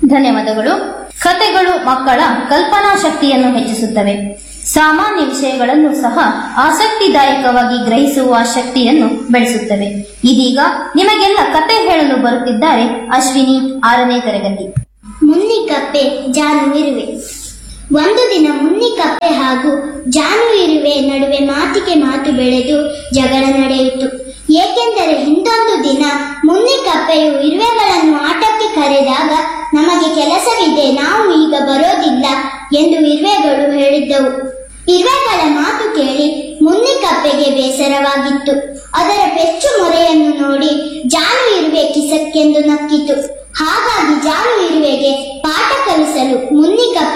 ಧನ್ಯವಾದಗಳು ಕಥೆಗಳು ಮಕ್ಕಳ ಕಲ್ಪನಾ ಶಕ್ತಿಯನ್ನು ಹೆಚ್ಚಿಸುತ್ತವೆ ಸಾಮಾನ್ಯ ವಿಷಯಗಳನ್ನು ಸಹ ಆಸಕ್ತಿದಾಯಕವಾಗಿ ಗ್ರಹಿಸುವ ಶಕ್ತಿಯನ್ನು ಬೆಳೆಸುತ್ತವೆ ಇದೀಗ ನಿಮಗೆಲ್ಲ ಕತೆ ಹೇಳಲು ಬರುತ್ತಿದ್ದಾರೆ ಅಶ್ವಿನಿ ಆರನೇ ತರಗತಿ ಮುನ್ನಿಕಪ್ಪೆ ಜಾನು ಇರುವೆ ಒಂದು ದಿನ ಮುನ್ನಿಕಪ್ಪೆ ಹಾಗೂ ಜಾನು ಇರುವೆ ನಡುವೆ ಮಾತಿಗೆ ಮಾತು ಬೆಳೆದು ಜಗಳ ನಡೆಯಿತು ಏಕೆಂದರೆ ಹಿಂದೊಂದು ದಿನ ಮುನ್ನಿಕಪ್ಪೆಯು ಇರುವೆಗಳನ್ನು ಆಟಕ್ಕೆ ಕರೆದಾಗ ನಮಗೆ ಕೆಲಸವಿದೆ ನಾವು ಈಗ ಬರೋದಿಲ್ಲ ಎಂದು ಇರುವೆಗಳು ಹೇಳಿದ್ದವು ಇರುವೆಗಳ ಮಾತು ಕೇಳಿ ಮುನ್ನಿಕಪ್ಪೆಗೆ ಬೇಸರವಾಗಿತ್ತು ಅದರ ಪೆಚ್ಚು ಮೊರೆಯನ್ನು ನೋಡಿ ಜಾನು ಇರುವೆ ಕಿಸಕ್ಕೆಂದು ನಕ್ಕಿತು ಹಾಗಾಗಿ ಜಾನು ಇರುವೆಗೆ ಪಾಠ ಕಲಿಸಲು ಮುನ್ನಿಕಪ್ಪೆ